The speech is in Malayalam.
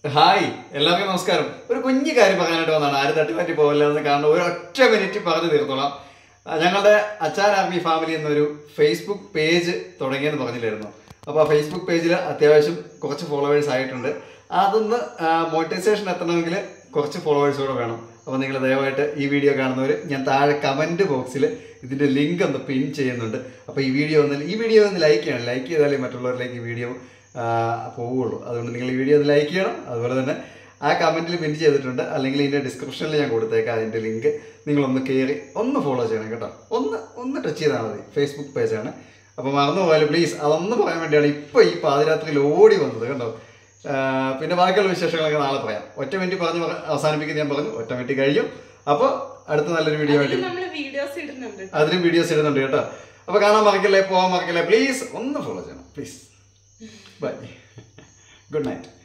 ഹായ് എല്ലാവർക്കും നമസ്കാരം ഒരു കുഞ്ഞു കാര്യം പറയാനായിട്ട് വന്നതാണ് ആരും തട്ടിപ്പറ്റി പോകില്ല എന്ന് കാരണം ഒരു ഒറ്റ മിനിറ്റ് പറഞ്ഞു തീർത്തോളാം ആ, ഞങ്ങളുടെ അച്ചാൻ ആർമി ഫാമിലി എന്നൊരു ഫേസ്ബുക്ക് പേജ് തുടങ്ങിയെന്ന് പറഞ്ഞില്ലായിരുന്നു അപ്പോൾ ആ ഫേസ്ബുക്ക് പേജിൽ അത്യാവശ്യം കുറച്ച് ഫോളോവേഴ്സ് ആയിട്ടുണ്ട് അതൊന്ന് മോട്ടിവേഷൻ എത്തണമെങ്കിൽ കുറച്ച് ഫോളോവേഴ്സ് കൂടെ വേണം അപ്പോൾ നിങ്ങൾ ദയവായിട്ട് ഈ വീഡിയോ കാണുന്നവർ ഞാൻ താഴെ കമൻറ്റ് ബോക്സിൽ ഇതിൻ്റെ ലിങ്ക് ഒന്ന് പിൻ ചെയ്യുന്നുണ്ട് അപ്പോൾ ഈ വീഡിയോ ഒന്ന് ഈ വീഡിയോ ഒന്ന് ലൈക്ക് ചെയ്യണം ലൈക്ക് ചെയ്താലേ മറ്റുള്ളവരിലേക്ക് ഈ വീഡിയോ പോവുള്ളൂ അതുകൊണ്ട് നിങ്ങൾ ഈ വീഡിയോ ഒന്ന് ലൈക്ക് ചെയ്യണം അതുപോലെ തന്നെ ആ കമൻറ്റിൽ പിൻ ചെയ്തിട്ടുണ്ട് അല്ലെങ്കിൽ ഇതിൻ്റെ ഡിസ്ക്രിപ്ഷനിൽ ഞാൻ കൊടുത്തേക്കാം അതിൻ്റെ ലിങ്ക് നിങ്ങളൊന്ന് കയറി ഒന്ന് ഫോളോ ചെയ്യണം കേട്ടോ ഒന്ന് ഒന്ന് ടച്ച് ചെയ്താൽ മതി ഫേസ്ബുക്ക് പേജാണ് അപ്പോൾ മറന്നു പോയാലും പ്ലീസ് അതൊന്ന് പറയാൻ വേണ്ടിയാണ് ഇപ്പോൾ ഈ പാതിരാത്രിയിൽ ഓടി വന്നത് കേട്ടോ ആ, പിന്നെ ബാക്കിയുള്ള വിശേഷങ്ങളൊക്കെ നാളെ പറയാം ഒറ്റ മിനിറ്റ് പറഞ്ഞ് പറ- അവസാനിപ്പിക്കുന്ന ഞാൻ പറഞ്ഞു ഒറ്റ മിനിറ്റ് കഴിയും അപ്പോൾ അടുത്ത നല്ലൊരു വീഡിയോ ആയിട്ട് നമ്മള് വീഡിയോസ് ഇടുന്നുണ്ട് അതിലും വീഡിയോസ് ഇടുന്നുണ്ട് കേട്ടോ അപ്പോൾ കാണാൻ മറക്കല്ലേ പോകാൻ മറക്കല്ലേ പ്ലീസ് ഒന്ന് ഫോളോ ചെയ്യണം പ്ലീസ് ബൈ ഗുഡ് നൈറ്റ്